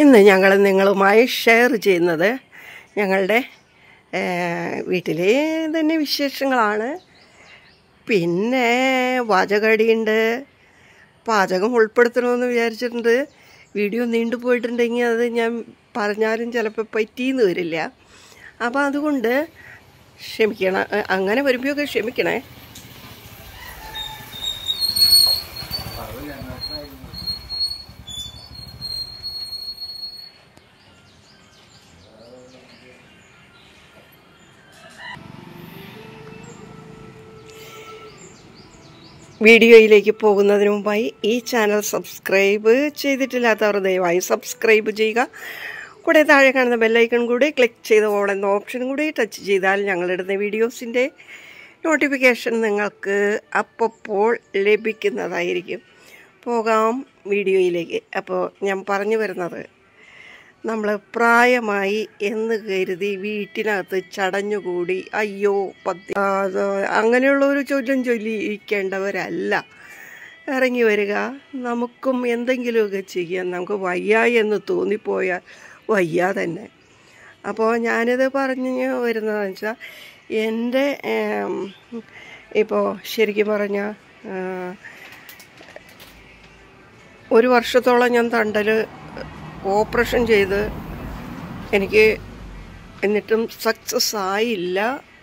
ഇന്ന് ഞങ്ങൾ നിങ്ങളുമായി ഷെയർ ചെയ്യുന്നത് ഞങ്ങളുടെ ഏഹ്, വീട്ടിലെ തന്നെ വിശേഷങ്ങളാണ് പിന്നെ പാചകടിയുണ്ട് പാചകം ഉൾപ്പെടുത്തണമെന്ന് വിചാരിച്ചിട്ടുണ്ട് വീഡിയോ നീണ്ടുപോയിട്ടുണ്ടെങ്കിൽ അത് ഞാൻ പറഞ്ഞാലും ചിലപ്പോൾ പറ്റിയെന്ന് വരില്ല അപ്പോൾ അതുകൊണ്ട് ക്ഷമിക്കണം അ- അങ്ങനെ വരുമ്പോഴൊക്കെ ക്ഷമിക്കണേ വീഡിയോയിലേക്ക് പോകുന്നതിന് മുമ്പായി ഈ ചാനൽ സബ്സ്ക്രൈബ് ചെയ്തിട്ടില്ലാത്തവർ ദയവായി സബ്സ്ക്രൈബ് ചെയ്യുക കൂടെ താഴെ കാണുന്ന ബെല്ലൈക്കൺ കൂടി ക്ലിക്ക് ചെയ്ത് ഓൾ എന്ന ഓപ്ഷൻ കൂടി ടച്ച് ചെയ്താൽ ഞങ്ങളിടുന്ന വീഡിയോസിൻ്റെ നോട്ടിഫിക്കേഷൻ നിങ്ങൾക്ക് അപ്പോൾ ലഭിക്കുന്നതായിരിക്കും പോകാം വീഡിയോയിലേക്ക് അപ്പോൾ ഞാൻ പറഞ്ഞു വരുന്നത് നമ്മൾ പ്രായമായി എന്ന് കരുതി വീട്ടിനകത്ത് ചടഞ്ഞുകൂടി അയ്യോ പത്തി അത് അങ്ങനെയുള്ള ഒരു ചോദ്യം ചൊല്ലിയിരിക്കേണ്ടവരല്ല ഇറങ്ങി വരിക നമുക്കും എന്തെങ്കിലുമൊക്കെ ചെയ്യാൻ നമുക്ക് വയ്യ എന്ന് തോന്നിപ്പോയാൽ വയ്യ തന്നെ അപ്പോൾ ഞാനിത് പറഞ്ഞു വരുന്നതെന്ന് വെച്ചാൽ എൻ്റെ ഇപ്പോൾ ശരിക്കും പറഞ്ഞാൽ ഒരു വർഷത്തോളം ഞാൻ തണ്ടൽ ഓപ്പറേഷൻ ചെയ്ത് എനിക്ക് എന്നിട്ടും സക്സസ് ആയില്ല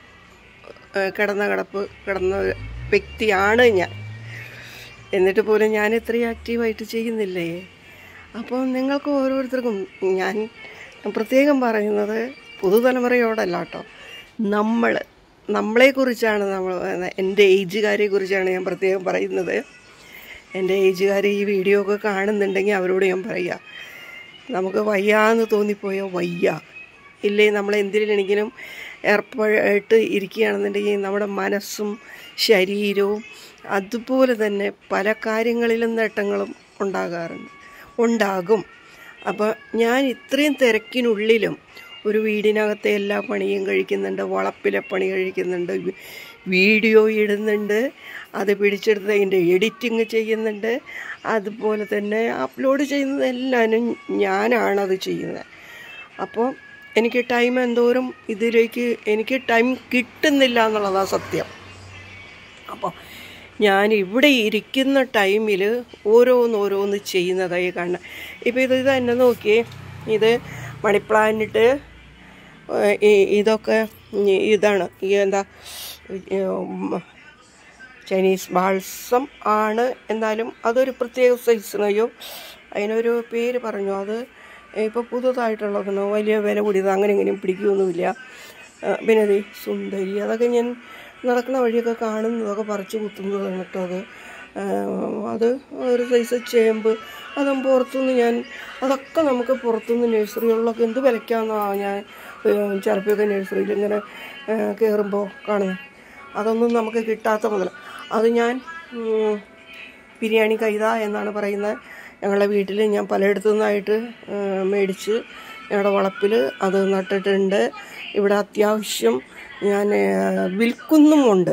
ഏഹ് കിടന്ന കിടപ്പ് കിടന്ന വ്യക്തിയാണ് ഞാൻ എന്നിട്ട് പോലും ഞാൻ ഇത്രയും ആക്റ്റീവായിട്ട് ചെയ്യുന്നില്ലേ അപ്പോൾ നിങ്ങൾക്ക് ഓരോരുത്തർക്കും ഞാൻ പ്രത്യേകം പറയുന്നത് പുതുതലമുറയോടല്ല കേട്ടോ നമ്മൾ നമ്മളെക്കുറിച്ചാണ് നമ്മൾ എൻ്റെ ഏജുകാരെ കുറിച്ചാണ് ഞാൻ പ്രത്യേകം പറയുന്നത് എൻ്റെ ഏജുകാർ ഈ വീഡിയോ ഒക്കെ കാണുന്നുണ്ടെങ്കിൽ അവരോട് ഞാൻ പറയുക നമുക്ക് വയ്യാന്ന് തോന്നിപ്പോയോ വയ്യ ഇല്ലേ നമ്മൾ എന്തിനെങ്കിലും ഏർപ്പെട്ട് ഇരിക്കുകയാണെന്നുണ്ടെങ്കിൽ നമ്മുടെ മനസ്സും ശരീരവും അതുപോലെ തന്നെ പല കാര്യങ്ങളിലും നേട്ടങ്ങളും ഉണ്ടാകാറുണ്ട് ഉണ്ടാകും അപ്പോൾ ഞാൻ ഇത്രയും തിരക്കിനുള്ളിലും ഒരു വീടിനകത്തെ എല്ലാ പണിയും കഴിക്കുന്നുണ്ട് വളപ്പിലെ പണി കഴിക്കുന്നുണ്ട് വി- വീഡിയോ ഇടുന്നുണ്ട് അത് പിടിച്ചെടുത്ത് അതിൻ്റെ എഡിറ്റിങ് ചെയ്യുന്നുണ്ട് അതുപോലെ തന്നെ അപ്ലോഡ് ചെയ്യുന്നതെല്ലാനും ഞാനാണത് ചെയ്യുന്നത് അപ്പോൾ എനിക്ക് ടൈം എന്തോരം ഇതിലേക്ക് എനിക്ക് ടൈം കിട്ടുന്നില്ല എന്നുള്ളതാണ് സത്യം അപ്പോൾ ഞാൻ ഇവിടെ ഇരിക്കുന്ന ടൈമിൽ ഓരോന്നോരോന്ന് ചെയ്യുന്നതായി കാണണം ഇപ്പോൾ ഇത് ഇത് തന്നെ നോക്കിയേ ഇത് മണി പ്ലാനിട്ട് ഇതൊക്കെ ഈ- ഇതാണ് ഈ എന്താ ഈ, ഉം, ചൈനീസ് ബാൾസം ആണ് എന്നാലും അതൊരു പ്രത്യേക സൈസിനെയോ അതിനൊരു പേര് പറഞ്ഞു അത് ഇപ്പോൾ പുതുതായിട്ടുള്ളതാണ് വലിയ വില കൂടിയത് അങ്ങനെ ഇങ്ങനെയും പിടിക്കുകയൊന്നുമില്ല ആ, പിന്നെ ദേ സുന്ദരി അതൊക്കെ ഞാൻ നടക്കുന്ന വഴിയൊക്കെ കാണുന്നതൊക്കെ പറിച്ച് കുത്തുന്നതാണ് കേട്ടോ അത് ആ, അത് ഒരു സൈസ് ചേമ്പ് അതും പുറത്തുനിന്ന് ഞാൻ അതൊക്കെ നമുക്ക് പുറത്തുനിന്ന് നഴ്സറികളിലൊക്കെ എന്ത് വിലയ്ക്കാന്നാണ് ഞാൻ ചിലപ്പോഴൊക്കെ നഴ്സറിയിൽ ഇങ്ങനെ കയറുമ്പോൾ കാണുന്നത് അതൊന്നും നമുക്ക് കിട്ടാത്ത മുതൽ അത് ഞാൻ ഉം, ബിരിയാണി കൈത എന്നാണ് പറയുന്നത് ഞങ്ങളുടെ വീട്ടിൽ ഞാൻ പലയിടത്തു നിന്നായിട്ട് ഏഹ്, മേടിച്ച് ഞങ്ങളുടെ വളപ്പിൽ അത് നട്ടിട്ടുണ്ട് ഇവിടെ അത്യാവശ്യം ഞാൻ ഏഹ്, വിൽക്കുന്നുമുണ്ട്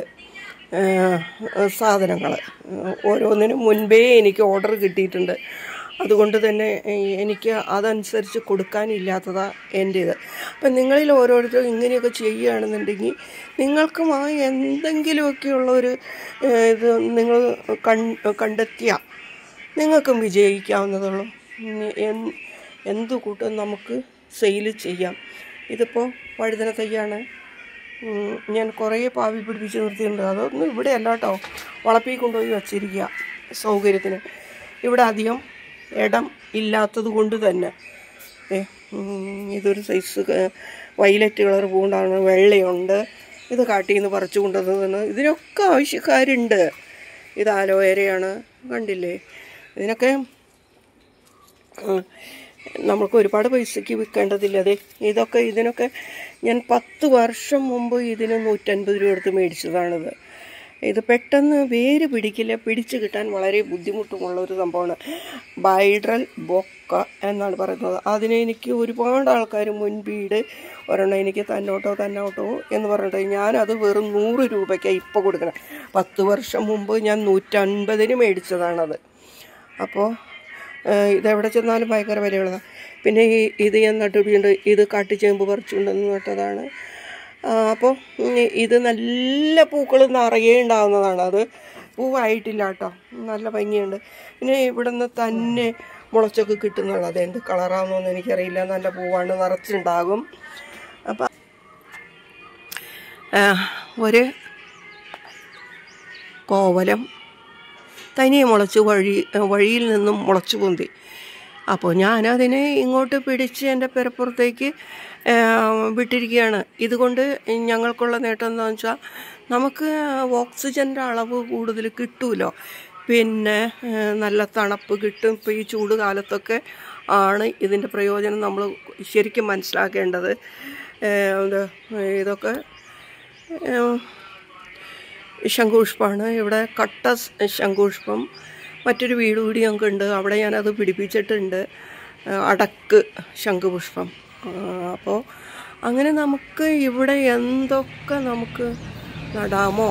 സാധനങ്ങൾ ഓരോന്നിനും മുൻപേ എനിക്ക് ഓർഡർ കിട്ടിയിട്ടുണ്ട് അതുകൊണ്ട് തന്നെ ഏഹ്, എനിക്ക് അതനുസരിച്ച് കൊടുക്കാനില്ലാത്തതാണ് എൻ്റേത് അപ്പം നിങ്ങളിൽ ഓരോരുത്തരും ഇങ്ങനെയൊക്കെ ചെയ്യുകയാണെന്നുണ്ടെങ്കിൽ നിങ്ങൾക്കും ആ എന്തെങ്കിലുമൊക്കെയുള്ള ഒരു ഏഹ്, ഇത് നിങ്ങൾ കൺ കണ്ടെത്തിയ നിങ്ങൾക്കും വിജയിക്കാവുന്നതുള്ളൂ ഉം, എൻ- എന്ത് കൂട്ടം നമുക്ക് സെയിൽ ചെയ്യാം ഇതിപ്പോൾ വഴുതന തൈയാണ് ഉം, ഞാൻ കുറേ പാവി പിടിപ്പിച്ച് നിർത്തിയിട്ടുണ്ട് അതൊന്നും ഇവിടെ അല്ല കേട്ടോ വളപ്പിൽ കൊണ്ടുപോയി വച്ചിരിക്കുക സൗകര്യത്തിന് ഇവിടെ അധികം ഇടം ഇല്ലാത്തത് കൊണ്ട് തന്നെ ഏ, ഉം, ഇതൊരു സൈസ് വയലറ്റ് കളർ പൂണ്ടാണ് വെള്ളയുണ്ട് ഇത് കാട്ടിൽ നിന്ന് പറിച്ചു കൊണ്ടുവന്നതാണ് ഇതിനൊക്കെ ആവശ്യക്കാരുണ്ട് ഇത് ആലോവേരയാണ് കണ്ടില്ലേ ഇതിനൊക്കെ ഉം, നമുക്ക് ഒരുപാട് പൈസയ്ക്ക് വിൽക്കേണ്ടതില്ല അതെ ഇതൊക്കെ ഇതിനൊക്കെ ഞാൻ പത്ത് വർഷം മുമ്പ് ഇതിന് നൂറ്റൻപത് രൂപ എടുത്ത് മേടിച്ചതാണിത് ഇത് പെട്ടെന്ന് വേര് പിടിക്കില്ല പിടിച്ച് കിട്ടാൻ വളരെ ബുദ്ധിമുട്ടുമുള്ള ഒരു സംഭവമാണ് ബൈഡ്രൽ ബൊക്ക എന്നാണ് പറയുന്നത് അതിന് എനിക്ക് ഒരുപാട് ആൾക്കാർ മുൻപീട് ഒരെണ്ണം എനിക്ക് തന്നോട്ടോ തന്നോട്ടോ എന്ന് പറഞ്ഞിട്ട് ഞാനത് വെറും നൂറ് രൂപയ്ക്കാണ് ഇപ്പോൾ കൊടുക്കണം പത്ത് വർഷം മുമ്പ് ഞാൻ നൂറ്റൻപതിന് മേടിച്ചതാണത് അപ്പോൾ ഏഹ് ഇതെവിടെ ചെന്നാലും ഭയങ്കര വിലയുള്ളതാണ് പിന്നെ ഈ ഇത് ഞാൻ നട്ടുപിടിച്ചിട്ടുണ്ട് ഇത് കാട്ടുചേമ്പ് പറിച്ചുകൊണ്ടെന്ന് നട്ടതാണ് ആ, അപ്പോൾ ഉം, ഇത് നല്ല പൂക്കൾ നിറയെ ഉണ്ടാകുന്നതാണ് അത് പൂവായിട്ടില്ല കേട്ടോ നല്ല ഭംഗിയുണ്ട് പിന്നെ ഇവിടെ നിന്ന് തന്നെ മുളച്ചൊക്കെ കിട്ടുന്നുള്ളൂ അത് എന്ത് കളറാണെന്നൊന്നും എനിക്കറിയില്ല നല്ല പൂവാണ് നിറച്ചുണ്ടാകും അപ്പം ആ, ഒരു കോവലം തനിയെ മുളച്ച് വഴി വഴിയിൽ നിന്നും മുളച്ചു പൊന്തി അപ്പോൾ ഞാനതിനെ ഇങ്ങോട്ട് പിടിച്ച് എൻ്റെ പെരപ്പുറത്തേക്ക് ആ, വിട്ടിരിക്കുകയാണ് ഇതുകൊണ്ട് ഞങ്ങൾക്കുള്ള നേട്ടം എന്താണെന്ന് വെച്ചാൽ നമുക്ക് ഓക്സിജൻ്റെ അളവ് കൂടുതൽ കിട്ടുമല്ലോ പിന്നെ ആ, നല്ല തണുപ്പ് കിട്ടും ഇപ്പോൾ ഈ ചൂട് കാലത്തൊക്കെ ആണ് ഇതിൻ്റെ പ്രയോജനം നമ്മൾ ശരിക്കും മനസ്സിലാക്കേണ്ടത് ആ, ഇത് ഇതൊക്കെ ആ, ശംഖുപുഷ്പമാണ് ഇവിടെ കട്ട സ് ശംഖുപുഷ്പം മറ്റൊരു വീട് കൂടി ഞങ്ങൾക്കുണ്ട് അവിടെ ഞാനത് പിടിപ്പിച്ചിട്ടുണ്ട് ആ, അടക്ക് ശംഖുപുഷ്പം അപ്പോൾ അങ്ങനെ നമുക്ക് ഇവിടെ എന്തൊക്കെ നമുക്ക് നടാമോ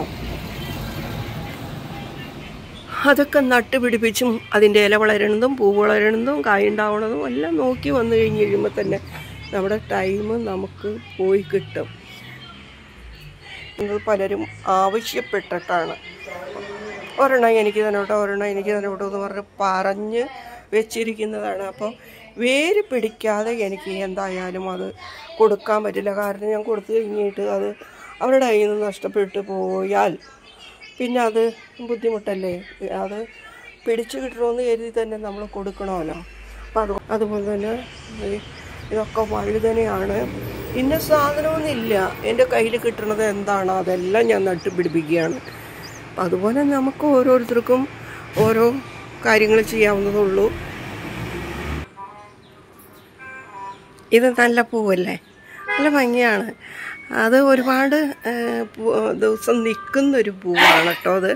അതൊക്കെ നട്ട് പിടിപ്പിച്ചും അതിൻ്റെ ഇല വളരണതും പൂ വളരണതും കായുണ്ടാവണതും എല്ലാം നോക്കി വന്നു കഴിഞ്ഞ് കഴിയുമ്പോൾ തന്നെ നമ്മുടെ ടൈം നമുക്ക് പോയി കിട്ടും നിങ്ങൾ പലരും ആവശ്യപ്പെട്ടിട്ടാണ് ഒരെണ്ണം എനിക്ക് തന്നോട്ടോ ഒരെണ്ണം എനിക്ക് തന്നോട്ടോ എന്ന് പറഞ്ഞ് പറഞ്ഞ് വെച്ചിരിക്കുന്നതാണ് അപ്പോൾ വേര് പിടിക്കാതെ എനിക്ക് എന്തായാലും അത് കൊടുക്കാൻ പറ്റില്ല കാരണം ഞാൻ കൊടുത്തു കഴിഞ്ഞിട്ട് അത് അവരുടെ കയ്യിൽ നിന്ന് നഷ്ടപ്പെട്ടു പോയാൽ പിന്നെ അത് ബുദ്ധിമുട്ടല്ലേ അത് പിടിച്ചു കിട്ടണമെന്ന് കരുതി തന്നെ നമ്മൾ കൊടുക്കണമല്ലോ അപ്പം അത് അതുപോലെ തന്നെ ഈ ഇതൊക്കെ വഴുതനയാണ് ഇന്ന സാധനമൊന്നുമില്ല എൻ്റെ കയ്യിൽ കിട്ടുന്നത് എന്താണോ അതെല്ലാം ഞാൻ നട്ടുപിടിപ്പിക്കുകയാണ് അപ്പം അതുപോലെ നമുക്ക് ഓരോരുത്തർക്കും ഓരോ കാര്യങ്ങൾ ചെയ്യാവുന്നതുള്ളൂ ഇത് നല്ല പൂവല്ലേ നല്ല ഭംഗിയാണ് അത് ഒരുപാട് ഏഹ്, പൂ- ദിവസം നിൽക്കുന്നൊരു പൂവാണ് കേട്ടോ അത്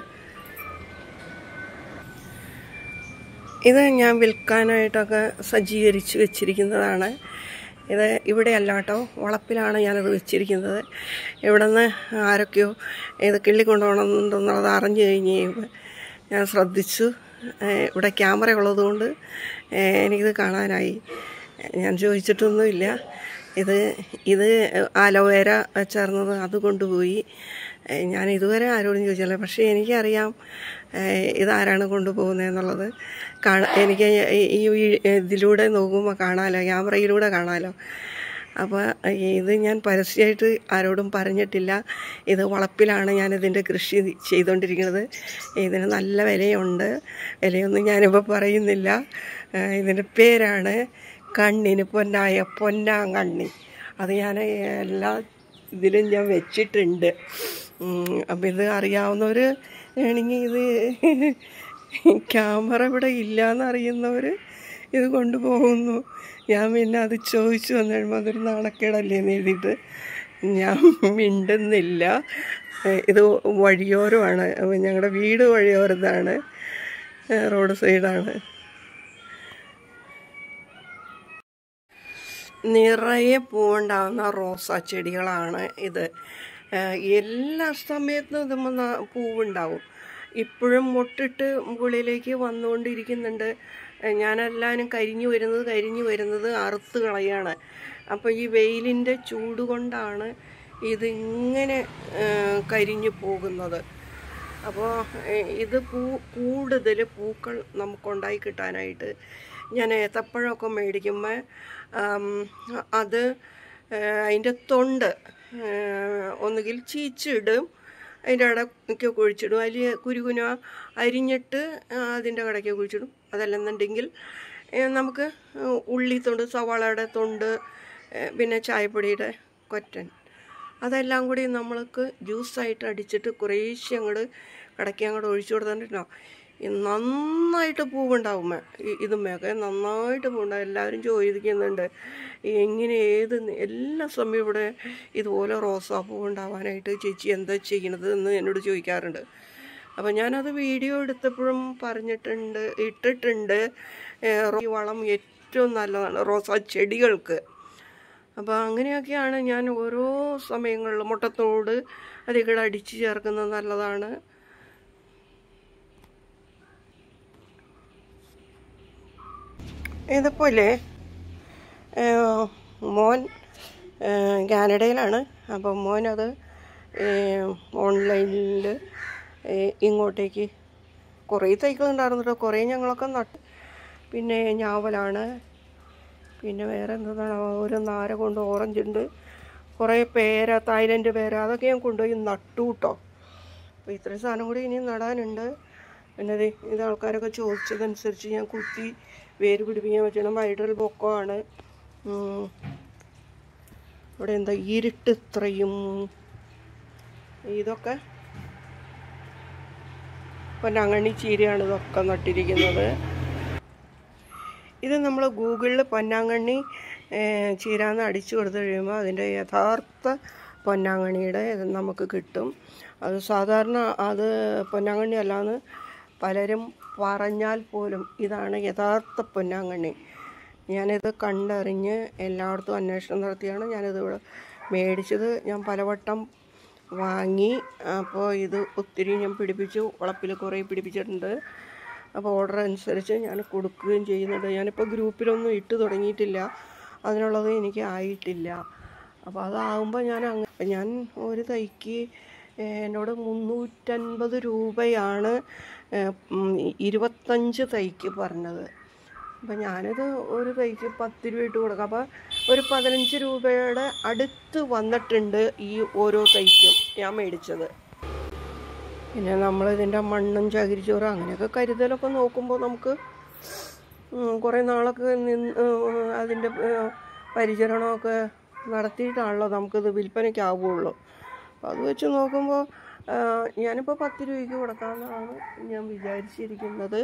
ഇത് ഞാൻ വിൽക്കാനായിട്ടൊക്കെ സജ്ജീകരിച്ച് വെച്ചിരിക്കുന്നതാണ് ഇത് ഇവിടെ അല്ല കേട്ടോ വളപ്പിലാണ് ഞാനത് വെച്ചിരിക്കുന്നത് ഇവിടെ നിന്ന് ആരൊക്കെയോ ഇത് കിള്ളി കൊണ്ടുപോകണമെന്നുണ്ടെന്നുള്ളത് അറിഞ്ഞു കഴിഞ്ഞ് കഴിയുമ്പോൾ ഞാൻ ശ്രദ്ധിച്ചു ഏഹ് ഇവിടെ ക്യാമറ ഉള്ളതുകൊണ്ട് ഏഹ് എനിക്കിത് കാണാനായി ഞാൻ ചോദിച്ചിട്ടൊന്നുമില്ല ഇത് ഇത് അലോവേര ചേർന്നത് അത് കൊണ്ടുപോയി ഏഹ് ഞാൻ ഇതുവരെ ആരോടും ചോദിച്ചില്ല പക്ഷേ എനിക്കറിയാം ഏഹ് ഇതാരാണ് കൊണ്ടുപോകുന്നതെന്നുള്ളത് കാണാ എനിക്ക് ഈ- ഈ വീ- ഇതിലൂടെ നോക്കുമ്പോൾ കാണാമല്ലോ ക്യാമറയിലൂടെ കാണാമല്ലോ അപ്പോൾ ഇത് ഞാൻ പരസ്യമായിട്ട് ആരോടും പറഞ്ഞിട്ടില്ല ഇത് വളപ്പിലാണ് ഞാനിതിൻ്റെ കൃഷി ചെയ്തുകൊണ്ടിരിക്കുന്നത് ഇതിന് നല്ല വിലയുണ്ട് വിലയൊന്നും ഞാനിപ്പോൾ പറയുന്നില്ല ഏഹ് ഇതിൻ്റെ പേരാണ് കണ്ണിന് പൊന്നായ പൊന്നാങ്കണ്ണി അത് ഞാൻ എല്ലാ ഇതിലും ഞാൻ വെച്ചിട്ടുണ്ട് അപ്പം ഇത് അറിയാവുന്നവർ ആണെങ്കിൽ ഇത് ക്യാമറ ഇവിടെ ഇല്ലയെന്ന് അറിയുന്നവർ ഇത് കൊണ്ടുപോകുന്നു ഞാൻ പിന്നെ അത് ചോദിച്ചു വന്നു കഴിയുമ്പോൾ അതൊരു നാണക്കേടല്ലേ എന്ന് എഴുതിയിട്ട് ഞാൻ മിണ്ടുന്നില്ല ഏഹ് ഇത് വഴിയോരമാണ് അപ്പോൾ ഞങ്ങളുടെ വീട് വഴിയോരത്താണ് ഏഹ് റോഡ് സൈഡാണ് നിറയെ പൂവുണ്ടാകുന്ന റോസാ ചെടികളാണ് ഇത് ഏഹ് എല്ലാ സമയത്തും ഇതുമ്പോൾ ന- പൂവുണ്ടാവും ഇപ്പോഴും മുട്ടിട്ട് മുകളിലേക്ക് വന്നുകൊണ്ടിരിക്കുന്നുണ്ട് ഏഹ് ഞാനെല്ലാവരും കരിഞ്ഞു വരുന്നത് കരിഞ്ഞു വരുന്നത് അറുത്ത് കളയാണ് അപ്പോൾ ഈ വെയിലിൻ്റെ ചൂട് കൊണ്ടാണ് ഇതിങ്ങനെ ഏഹ് കരിഞ്ഞു പോകുന്നത് അപ്പോൾ ഇത് പൂ കൂടുതൽ പൂക്കൾ നമുക്കുണ്ടായി കിട്ടാനായിട്ട് ഞാൻ ഏത്തപ്പഴമൊക്കെ മേടിക്കുമ്പോൾ ആം, അത് അതിൻ്റെ തൊണ്ട് ആ, ഒന്നുകിൽ ചീച്ചിടും അതിൻ്റെ ഇടയ്ക്ക് കുഴിച്ചിടും അതിൽ കുരുകുന അരിഞ്ഞിട്ട് ആ, അതിൻ്റെ കടയ്ക്ക് കുഴിച്ചിടും അതല്ലെന്നുണ്ടെങ്കിൽ ഏ, നമുക്ക് ഉള്ളിത്തൊണ്ട് സവാളയുടെ തൊണ്ട് ഏ, പിന്നെ ചായപ്പൊടിയുടെ കൊറ്റൻ അതെല്ലാം കൂടി നമ്മൾക്ക് ജ്യൂസായിട്ട് അടിച്ചിട്ട് കുറേശ്ശെ അങ്ങോട്ട് കടക്കി അങ്ങോട്ട് ഒഴിച്ചു കൊടുത്തിട്ടുണ്ടോ നന്നായിട്ട് പൂവുണ്ടാവും ഇതുമൊക്കെ നന്നായിട്ട് പൂവുണ്ടാവും എല്ലാവരും ചോദിക്കുന്നുണ്ട് എങ്ങനെ ഏത് ന- എല്ലാ സമയവും ഇവിടെ ഇതുപോലെ റോസാപ്പൂ ഉണ്ടാവാനായിട്ട് ചേച്ചി എന്താ ചെയ്യണത് എന്ന് എന്നോട് ചോദിക്കാറുണ്ട് അപ്പോൾ ഞാനത് വീഡിയോ എടുത്തപ്പോഴും പറഞ്ഞിട്ടുണ്ട് ഇട്ടിട്ടുണ്ട് ഏഹ് ഈ വളം ഏറ്റവും നല്ലതാണ് റോസാ ചെടികൾക്ക് അപ്പോൾ അങ്ങനെയൊക്കെയാണ് ഞാൻ ഓരോ സമയങ്ങളിലും മുട്ടത്തോട് അതിൽ അടിച്ച് ചേർക്കുന്നത് നല്ലതാണ് ഇതിപ്പോലെ മോൻ ഏഹ്, കാനഡയിലാണ് അപ്പം മോനത് ഓൺലൈനിൽ ഇങ്ങോട്ടേക്ക് കുറേ തൈകൾ ഉണ്ടായിരുന്നു കേട്ടോ കുറേ ഞങ്ങളൊക്കെ നട്ട് പിന്നെ ഞാവലാണ് പിന്നെ വേറെ എന്താണ് ഒരു നാര കൊണ്ട് ഓറഞ്ച് ഉണ്ട് കുറേ പേര തായ്ലൻഡ് പേര അതൊക്കെ ഞാൻ കൊണ്ടുപോയി നട്ടു കേട്ടോ അപ്പോൾ ഇത്രയും സാധനം കൂടി ഇനി നടാനുണ്ട് പിന്നെ ദേ ഇത് ആൾക്കാരൊക്കെ ചോദിച്ചതനുസരിച്ച് ഞാൻ കുത്തി വേര് പിടിപ്പിക്കാൻ പറ്റണം വൈഡൽ പൊക്കമാണ് ഉം. ഇവിടെ എന്താ ഇരുട്ട് ഇത്രയും ഇതൊക്കെ പൊന്നാങ്കണ്ണി ചീരയാണ് ഇതൊക്കെ നട്ടിരിക്കുന്നത് ഇത് നമ്മൾ ഗൂഗിളിൽ പൊന്നാങ്കണ്ണി ഏഹ്, ചീര എന്ന് അടിച്ചു കൊടുത്തു കഴിയുമ്പോൾ അതിൻ്റെ യഥാർത്ഥ പൊന്നാങ്കണ്ണിയുടെ ഇത് നമുക്ക് കിട്ടും അത് സാധാരണ അത് പൊന്നാങ്കണ്ണി അല്ലാന്ന് പലരും പറഞ്ഞാൽ പോലും ഇതാണ് യഥാർത്ഥ പൊന്നാങ്കണ്ണി ഞാനിത് കണ്ടറിഞ്ഞ് എല്ലായിടത്തും അന്വേഷണം നടത്തിയാണ് ഞാനിത് ഇവിടെ മേടിച്ചത് ഞാൻ പലവട്ടം വാങ്ങി അപ്പോൾ ഇത് ഒത്തിരി ഞാൻ പിടിപ്പിച്ചു വളപ്പിൽ കുറേ പിടിപ്പിച്ചിട്ടുണ്ട് അപ്പോൾ ഓർഡർ അനുസരിച്ച് ഞാൻ കൊടുക്കുകയും ചെയ്യുന്നുണ്ട് ഞാനിപ്പോൾ ഗ്രൂപ്പിലൊന്നും ഇട്ട് തുടങ്ങിയിട്ടില്ല അതിനുള്ളത് എനിക്ക് ആയിട്ടില്ല അപ്പോൾ അതാകുമ്പോൾ ഞാൻ അങ്ങ് ഞാൻ ഒരു തൈക്ക് ഏഹ്, എന്നോട് മുന്നൂറ്റൻപത് രൂപയാണ് ഏഹ്, ഉം, ഇരുപത്തഞ്ച് തൈക്ക് പറഞ്ഞത് അപ്പം ഞാനിത് ഒരു തൈക്ക് പത്ത് രൂപ ഇട്ട് കൊടുക്കാം അപ്പോൾ ഒരു പതിനഞ്ച് രൂപയുടെ അടുത്ത് വന്നിട്ടുണ്ട് ഈ ഓരോ തൈക്കും ഞാൻ മേടിച്ചത് പിന്നെ നമ്മൾ ഇതിൻ്റെ മണ്ണും ചകിരിച്ചോറും അങ്ങനെയൊക്കെ കരുതലൊക്കെ നോക്കുമ്പോൾ നമുക്ക് ഉം, കുറേ നാളൊക്കെ നിന്ന് ഉം, അതിൻ്റെ ഉം, പരിചരണമൊക്കെ നടത്തിയിട്ടാണല്ലോ നമുക്കിത് വിൽപ്പനയ്ക്കാവുള്ളൂ അപ്പോൾ അത് വെച്ച് നോക്കുമ്പോൾ ആ, ഞാനിപ്പോൾ പത്ത് രൂപയ്ക്ക് കൊടുക്കാമെന്നാണ് ഞാൻ വിചാരിച്ചിരിക്കുന്നത്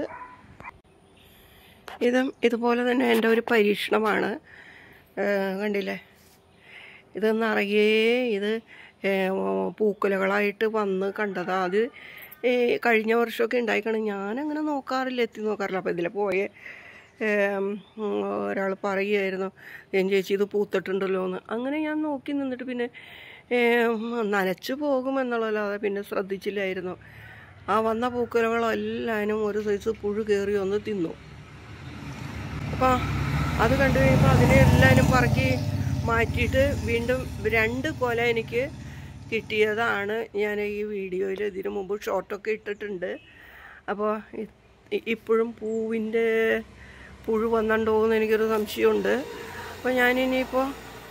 ഇതും ഇതുപോലെ തന്നെ എൻ്റെ ഒരു പരീക്ഷണമാണ് ആ, കണ്ടില്ലേ ഇത് നിറയെ ഇത് ഏ, പൂക്കുലകളായിട്ട് വന്ന് കണ്ടതാ അത് ഈ കഴിഞ്ഞ വർഷമൊക്കെ ഉണ്ടായിക്കണം ഞാനങ്ങനെ നോക്കാറില്ല എത്തി നോക്കാറില്ല അപ്പോൾ ഇതിൽ പോയ ഒരാൾ പറയുമായിരുന്നു ഞാൻ ചേച്ചി ഇത് പൂത്തിട്ടുണ്ടല്ലോ എന്ന് അങ്ങനെ ഞാൻ നോക്കി നിന്നിട്ട് പിന്നെ ഏ, നനച്ചു പോകുമെന്നുള്ളതല്ലാതെ പിന്നെ ശ്രദ്ധിച്ചില്ലായിരുന്നു ആ വന്ന പൂക്കുലകളെല്ലാനും ഒരു സൈസ് പുഴു കയറി ഒന്ന് തിന്നു അപ്പോൾ അത് കണ്ടു കഴിയുമ്പോൾ അതിനെ എല്ലാവരും പറക്കി മാറ്റിയിട്ട് വീണ്ടും രണ്ട് കൊല എനിക്ക് കിട്ടിയതാണ് ഞാൻ ഈ വീഡിയോയിൽ ഇതിനു മുമ്പ് ഷോർട്ടൊക്കെ ഇട്ടിട്ടുണ്ട് അപ്പോൾ ഇപ്പോഴും പൂവിൻ്റെ പുഴു വന്നുണ്ടോ എന്ന് എനിക്കൊരു സംശയമുണ്ട് അപ്പോൾ ഞാനിനിയിപ്പോൾ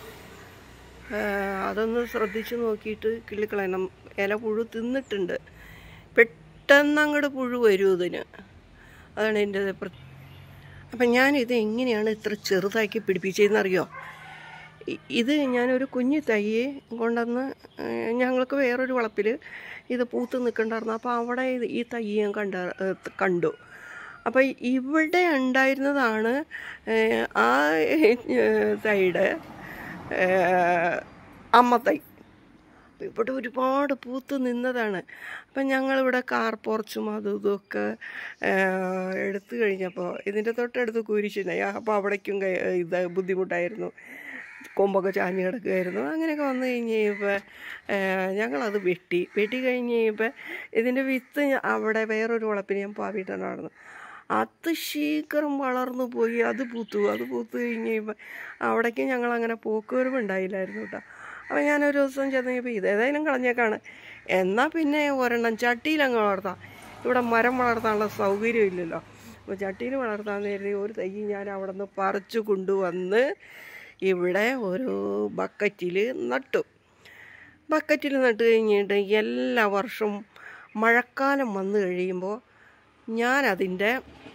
അതൊന്ന് ശ്രദ്ധിച്ച് നോക്കിയിട്ട് കിള്ളിക്കളയണം ഇല പുഴു തിന്നിട്ടുണ്ട് പെട്ടെന്ന് അങ്ങോട്ട് പുഴു വരും ഇതിന് അതാണ് എൻ്റെ പ്ര- അപ്പം ഞാനിത് എങ്ങനെയാണ് ഇത്ര ചെറുതാക്കി പിടിപ്പിച്ചതെന്നറിയോ ഇ- ഇത് ഞാനൊരു കുഞ്ഞു തൈ കൊണ്ടുവന്ന് ഏഹ്, ഞങ്ങൾക്ക് വേറൊരു വളപ്പിൽ ഇത് പൂത്ത് നിൽക്കണ്ടായിരുന്നു അപ്പോൾ അവിടെ ഇത് ഈ തൈ ഞാൻ കണ്ട ഏഹ്, കണ്ടു അപ്പോൾ ഇവിടെ ഉണ്ടായിരുന്നതാണ് ഏഹ്, ആ ഏഹ്, തൈയുടെ ഏഹ്, അമ്മ തൈ അപ്പോൾ ഇവിടെ ഒരുപാട് പൂത്ത് നിന്നതാണ് അപ്പം ഞങ്ങളിവിടെ കാർ പോർച്ചും അതും ഇതൊക്കെ എടുത്തു കഴിഞ്ഞപ്പോൾ ഇതിൻ്റെ തൊട്ടടുത്ത് കുരിശിനായി അപ്പോൾ അവിടേക്കും കൈ- ഇത് ബുദ്ധിമുട്ടായിരുന്നു കൊമ്പൊക്കെ ചാഞ്ഞ് കിടക്കുമായിരുന്നു അങ്ങനെയൊക്കെ വന്നു കഴിഞ്ഞ് കഴിയുമ്പോൾ ഞങ്ങളത് വെട്ടി വെട്ടി കഴിഞ്ഞ് കഴിയുമ്പോൾ ഇതിൻ്റെ വിത്ത് ഞ- അവിടെ വേറൊരു വളപ്പിന് ഞാൻ പാവിയിട്ടുണ്ടായിരുന്നു അത് ശീഘ്രം വളർന്നു പോയി അത് പൂത്തു അത് പൂത്ത് കഴിഞ്ഞ് കഴിയുമ്പോൾ അവിടേക്ക് ഞങ്ങളങ്ങനെ പോക്കുവരവ് ഉണ്ടായില്ലായിരുന്നു കേട്ടോ അപ്പോൾ ഞാനൊരു ദിവസം ചെന്ന് കഴിയുമ്പോൾ ഇത് ഏതായാലും കളഞ്ഞേക്കാണ് എന്നാൽ പിന്നെ ഒരെണ്ണം ചട്ടിയിൽ അങ്ങ് വളർത്താം ഇവിടെ മരം വളർത്താനുള്ള സൗകര്യം ഇല്ലല്ലോ അപ്പോൾ ചട്ടിയിൽ വളർത്താൻ കരുതി ഒരു തൈ ഞാൻ അവിടെ നിന്ന് പറിച്ചു കൊണ്ടുവന്ന് ഇവിടെ ഒരു ബക്കറ്റിൽ നട്ടു ബക്കറ്റിൽ നട്ട് കഴിഞ്ഞിട്ട് എല്ലാ വർഷവും മഴക്കാലം വന്നു കഴിയുമ്പോൾ ഞാനതിൻ്റെ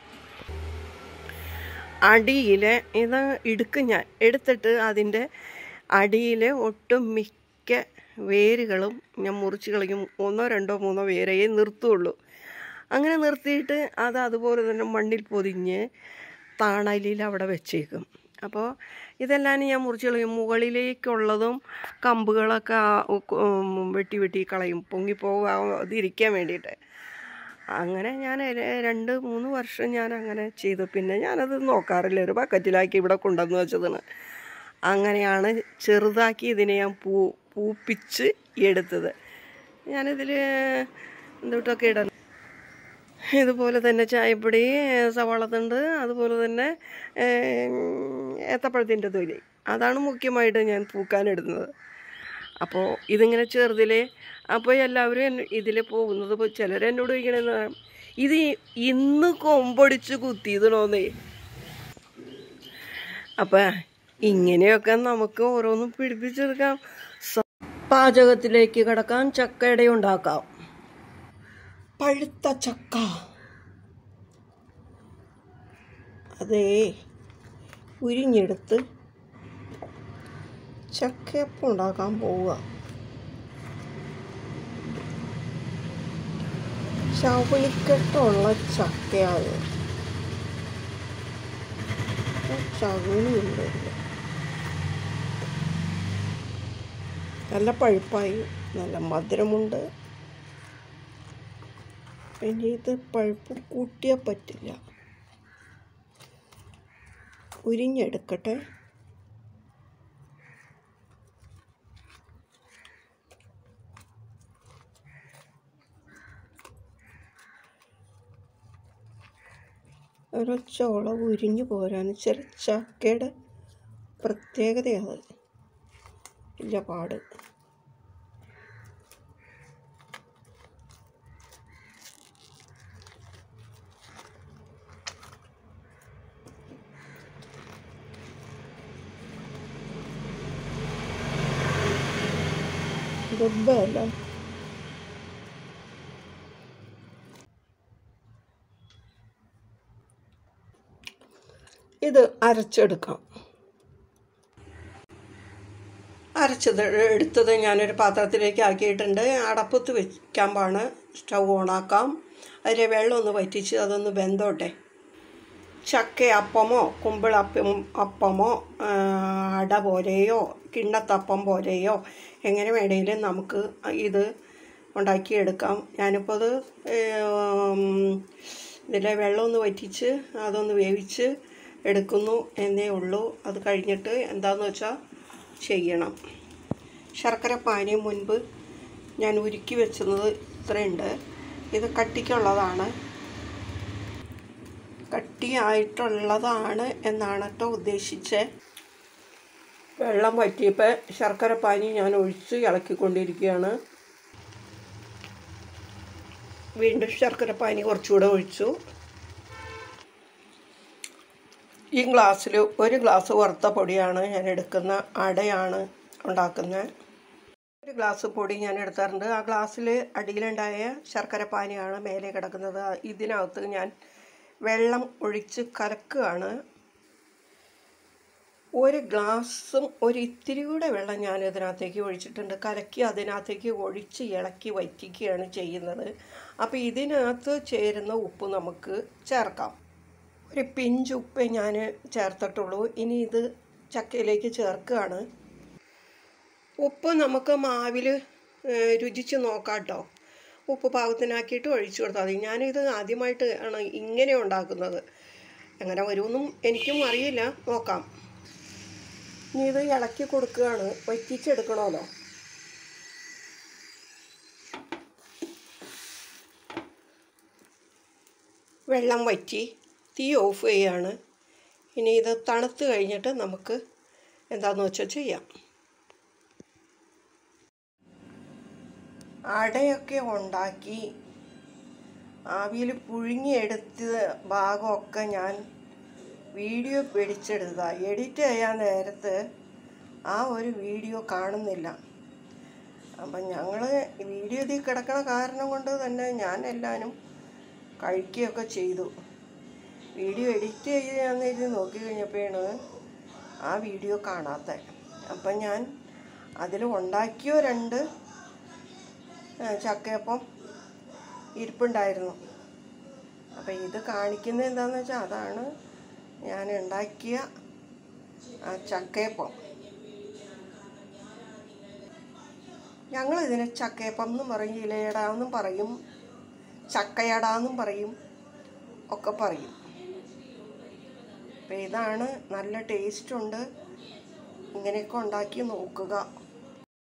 അടിയിൽ ഇത് എടുക്കും ഞാൻ എടുത്തിട്ട് അതിൻ്റെ അടിയിൽ ഒട്ടും മിക്ക വേരുകളും ഞാൻ മുറിച്ച് കളയും ഒന്നോ രണ്ടോ മൂന്നോ വേരയെ നിർത്തുള്ളൂ അങ്ങനെ നിർത്തിയിട്ട് അത് അതുപോലെ തന്നെ മണ്ണിൽ പൊതിഞ്ഞ് താണലിൽ അവിടെ വെച്ചേക്കും അപ്പോൾ ഇതെല്ലാം ഞാൻ മുറിച്ച് കളയും മുകളിലേക്കുള്ളതും കമ്പുകളൊക്കെ ആ- ഉം വെട്ടി വെട്ടി കളയും പൊങ്ങിപ്പോകാതിരിക്കാൻ വേണ്ടിയിട്ട് അങ്ങനെ ഞാൻ ര- രണ്ട് മൂന്ന് വർഷം ഞാൻ അങ്ങനെ ചെയ്തു പിന്നെ ഞാനത് നോക്കാറില്ല ഒരു ബക്കറ്റിലാക്കി ഇവിടെ കൊണ്ടുവന്ന് വെച്ചതാണ് അങ്ങനെയാണ് ചെറുതാക്കി ഇതിനെ ഞാൻ പൂ പൂപ്പിച്ച് എടുത്തത് ഞാനിതിൽ എന്തൊട്ടൊക്കെ ഇടണം ഇതുപോലെ തന്നെ ചായപ്പൊടി സവാളത്തണ്ട് അതുപോലെ തന്നെ ഏത്തപ്പഴത്തിൻ്റെ തൊലി അതാണ് മുഖ്യമായിട്ട് ഞാൻ പൂക്കാനിടുന്നത് അപ്പോൾ ഇതിങ്ങനെ ചെറുതിലെ അപ്പോൾ എല്ലാവരും ഇതിൽ പോകുന്നത് ഇപ്പോൾ ചിലർ എന്നോട് ചോദിക്കണെന്ന് ഇത് ഇന്ന് കൊമ്പൊടിച്ച് കുത്തിയതണോന്നേ അപ്പം ഇങ്ങനെയൊക്കെ നമുക്ക് ഓരോന്നും പിടിപ്പിച്ചെടുക്കാം സ- പാചകത്തിലേക്ക് കിടക്കാൻ ചക്കയുടെ ഉണ്ടാക്കാം പഴുത്ത ചക്ക അതേ ഉരിഞ്ഞെടുത്ത് ചക്കയപ്പം ഉണ്ടാക്കാൻ പോവുക ചവണിക്കെട്ടുള്ള ചക്കയാണ് ചവണിയുണ്ട് ഇതില്. നല്ല പഴുപ്പായി നല്ല മധുരമുണ്ട് ഇനി ഇത് പഴുപ്പ് കൂട്ടിയാൽ പറ്റില്ല ഉരിഞ്ഞെടുക്കട്ടെ ഒരൊച്ചോളം ഉരിഞ്ഞു പോരാൻ ചില ചക്കയുടെ പ്രത്യേകതയാണ് ഇല്ല പാട് ദുബല്ല ഇത് അരച്ചെടുക്കാം അരച്ചത് എടുത്തത് ഞാനൊരു പാത്രത്തിലേക്ക് ആക്കിയിട്ടുണ്ട് അടപ്പത്ത് വെക്കാൻ പാണ് സ്റ്റൗ ഓണാക്കാം അതിൽ വെള്ളം ഒന്ന് വറ്റിച്ച് അതൊന്ന് വെന്തോട്ടെ ചക്ക അപ്പമോ കുമ്പിളപ്പം അപ്പമോ ആ, അട പോലെയോ കിണ്ണത്തപ്പം പോലെയോ എങ്ങനെ വേണമെങ്കിലും നമുക്ക് ഇത് ഉണ്ടാക്കിയെടുക്കാം ഞാനിപ്പോൾ അത് ഇതിലെ വെള്ളം ഒന്ന് വറ്റിച്ച് അതൊന്ന് വേവിച്ച് എടുക്കുന്നു എന്നേ ഉള്ളൂ അത് കഴിഞ്ഞിട്ട് എന്താണെന്ന് വെച്ചാൽ ചെയ്യണം ശർക്കര പാനി മുൻപ് ഞാൻ ഉരുക്കി വെച്ചത് ഇത്രയുണ്ട് ഇത് കട്ടിക്കുള്ളതാണ് കട്ടിയായിട്ടുള്ളതാണ് എന്നാണ് കേട്ടോ ഉദ്ദേശിച്ചത് വെള്ളം വറ്റിയപ്പോൾ ശർക്കര പാനി ഞാൻ ഒഴിച്ച് ഇളക്കിക്കൊണ്ടിരിക്കുകയാണ് വീണ്ടും ശർക്കര പാനി കുറച്ചുകൂടെ ഒഴിച്ചു ഈ ഗ്ലാസ്സിൽ ഒരു ഗ്ലാസ് വറുത്ത പൊടിയാണ് ഞാൻ എടുക്കുന്ന അടയാണ് ഉണ്ടാക്കുന്നത് ഒരു ഗ്ലാസ് പൊടി ഞാൻ എടുത്താറുണ്ട് ആ ഗ്ലാസ്സിൽ അടിയിലുണ്ടായ ശർക്കര പാനിയാണ് മേലെ കിടക്കുന്നത് ഇതിനകത്ത് ഞാൻ വെള്ളം ഒഴിച്ച് കലക്കുകയാണ് ഒരു ഗ്ലാസും ഒരു ഇത്തിരി കൂടെ വെള്ളം ഞാൻ ഇതിനകത്തേക്ക് ഒഴിച്ചിട്ടുണ്ട് കലക്കി അതിനകത്തേക്ക് ഒഴിച്ച് ഇളക്കി വറ്റിക്കുകയാണ് ചെയ്യുന്നത് അപ്പോൾ ഇതിനകത്ത് ചേരുന്ന ഉപ്പ് നമുക്ക് ചേർക്കാം ഒരു പിഞ്ച് ഉപ്പേ ഞാൻ ചേർത്തിട്ടുള്ളൂ ഇനി ഇത് ചക്കയിലേക്ക് ചേർക്കുകയാണ് ഉപ്പ് നമുക്ക് മാവിൽ രുചിച്ച് നോക്കാം കേട്ടോ ഉപ്പ് പാകത്തിനാക്കിയിട്ട് ഒഴിച്ചു കൊടുത്താൽ മതി ഞാനിത് ആദ്യമായിട്ട് ആണ് ഇങ്ങനെ ഉണ്ടാക്കുന്നത് എങ്ങനെ വരുമെന്നും എനിക്കും അറിയില്ല നോക്കാം ഇനി ഇത് ഇളക്കി കൊടുക്കുകയാണ് വറ്റിച്ചെടുക്കണമല്ലോ വെള്ളം വറ്റി തീ ഓഫ് ചെയ്യാണ് ഇനി ഇത് തണുത്ത് കഴിഞ്ഞിട്ട് നമുക്ക് എന്താണെന്ന് വെച്ചാൽ ചെയ്യാം അടയൊക്കെ ഉണ്ടാക്കി ആവിയിൽ പുഴുങ്ങിയെടുത്ത ഭാഗമൊക്കെ ഞാൻ വീഡിയോ പിടിച്ചെടുത്ത എഡിറ്റ് ചെയ്യാൻ നേരത്ത് ആ ഒരു വീഡിയോ കാണുന്നില്ല അപ്പം ഞങ്ങൾ വീഡിയോ ഇതിൽ കിടക്കണ കാരണം കൊണ്ട് തന്നെ ഞാൻ എല്ലാവരും കഴിക്കുകയൊക്കെ ചെയ്തു വീഡിയോ എഡിറ്റ് ചെയ്യാന്ന് എഴുതി നോക്കി കഴിഞ്ഞപ്പോഴാണ് ആ വീഡിയോ കാണാത്തത് അപ്പം ഞാൻ അതിൽ ഉണ്ടാക്കിയോ രണ്ട് ആ, ചക്കയപ്പം ഇരിപ്പുണ്ടായിരുന്നു അപ്പം ഇത് കാണിക്കുന്നത് എന്താണെന്ന് വെച്ചാൽ അതാണ് ഞാൻ ഉണ്ടാക്കിയ ആ ചക്കയപ്പം ഞങ്ങൾ ഇതിനെ ചക്കയപ്പം എന്നും പറയും ഇലയട എന്നും പറയും ചക്കയട എന്നും പറയും ഒക്കെ പറയും അപ്പം ഇതാണ് നല്ല ടേസ്റ്റ് ഉണ്ട് ഇങ്ങനെയൊക്കെ ഉണ്ടാക്കി നോക്കുക